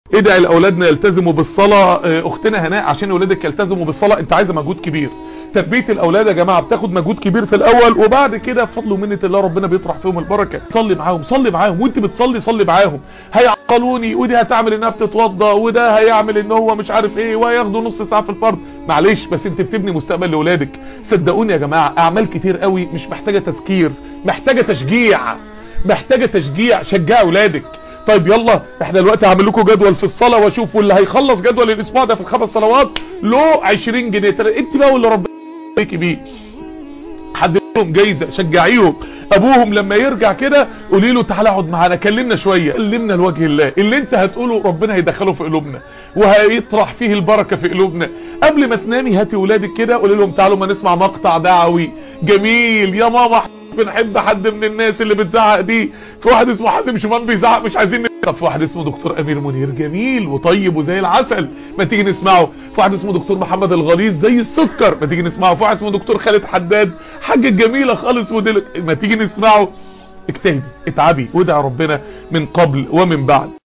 ادعي لاولادنا يلتزموا بالصلاه اختنا هناء عشان اولادك يلتزموا بالصلاه انت عايزه مجهود كبير تربيه الاولاد يا جماعه بتاخد مجهود كبير في الاول وبعد كده بفضل ومنه الله ربنا بيطرح فيهم البركه صلي معاهم صلي معاهم وانت بتصلي صلي معاهم هيعقلوني ودي هتعمل انها بتتوضى وده هيعمل ان هو مش عارف ايه وهياخدوا نص ساعه في الفرض معلش بس انت بتبني مستقبل لاولادك صدقوني يا جماعه اعمال كتير قوي مش محتاجه تذكير محتاجه تشجيع محتاجه تشجيع شجع اولادك طيب يلا احنا دلوقتي هعمل لكم جدول في الصلاه واشوف اللي هيخلص جدول الاسبوع ده في الخمس صلوات له 20 جنيه انت بقى واللي ربنا يبارك بيه حد لهم جايزه شجعيهم ابوهم لما يرجع كده قولي له تعالى اقعد معانا كلمنا شويه كلمنا لوجه الله اللي انت هتقوله ربنا هيدخله في قلوبنا وهيطرح فيه البركه في قلوبنا قبل ما تنامي هاتي ولادك كده قولي لهم تعالوا ما نسمع مقطع دعوي جميل يا ماما بنحب حد من الناس اللي بتزعق دي في واحد اسمه حازم شمال بيزعق مش عايزين طب في واحد اسمه دكتور امير منير جميل وطيب وزي العسل ما تيجي نسمعه في واحد اسمه دكتور محمد الغليظ زي السكر ما تيجي نسمعه في واحد اسمه دكتور خالد حداد حاجه جميله خالص موديل ما تيجي نسمعه اجتهدي اتعبي وادعي ربنا من قبل ومن بعد